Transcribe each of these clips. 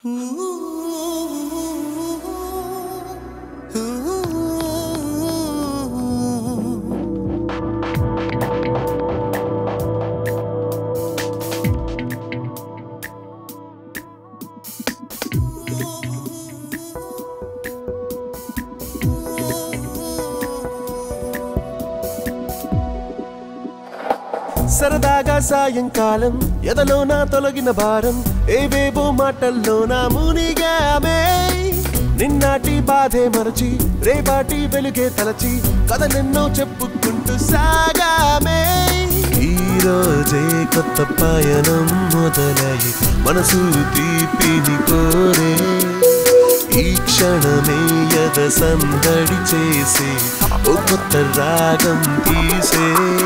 సరదాగా సాయంకాలం ఎదలోన తొలగిన భారం ఏవేవో మాటల్లోన మునిగామే నిన్నాటి బాధే మరచి రేపాటి వెలుగే తలచి కథలెన్నో చెప్పుకుంటూ సాగామే ఈ రోజే కొత్త పయనం మొదలై మనసు తీపిని కోరే ఈ క్షణమే యద సందడి చేసి ఓ కొత్త రాగం తీసే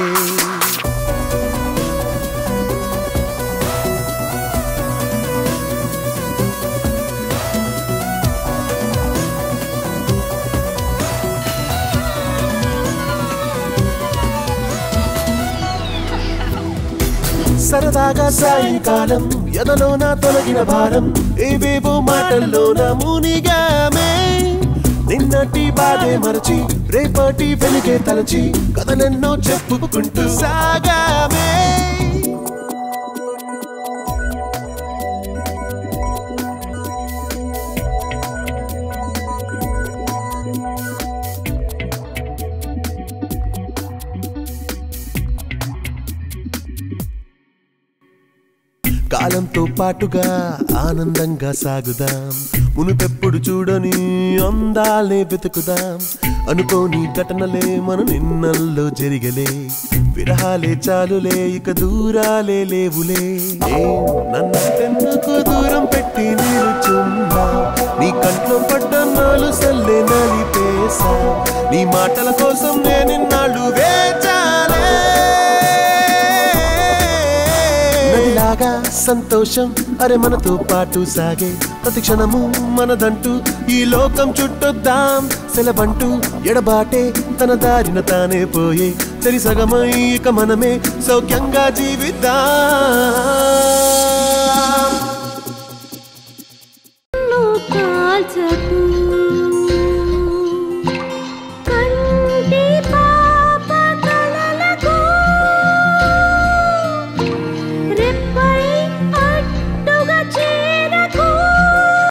సరదాగా సాయంకాలం ఎదలోన తొలగిన భారం ఏవేవో మాటల్లోన మునిగామే నిన్నటి బాధే మరచి రేపటి వెలుగే తలచి కథలెన్నో చెప్పుకుంటూ సాగామే కాలంతో పాటుగా ఆనందంగా సాగుదాం మునుపెప్పుడు చూడని అందాలే వెతుకుదాం అనుకోని ఘటనలే మన నిన్నల్లో జరిగలే విరహాలే చాలులే ఇక దూరాలే లేవులే ఏ నన్నెందుకు దూరం పెట్టి నిలుచున్నా నీ కంట్లో పడ్డ నాలు సల్లే నలిపేసా నీ మాటల కోసం నేనిన్నాళ్ళు వేచాలే నదిలాగా సంతోషం అరే మనతో పాటు సాగే ప్రతి క్షణము మనదంటూ ఈ లోకం చుట్టొద్దాం సెలబంటూ ఎడబాటే తన దారిన తానే పోయే సరి సగమై ఇక మనమే సౌఖ్యంగా జీవిద్దాం కాల్చకు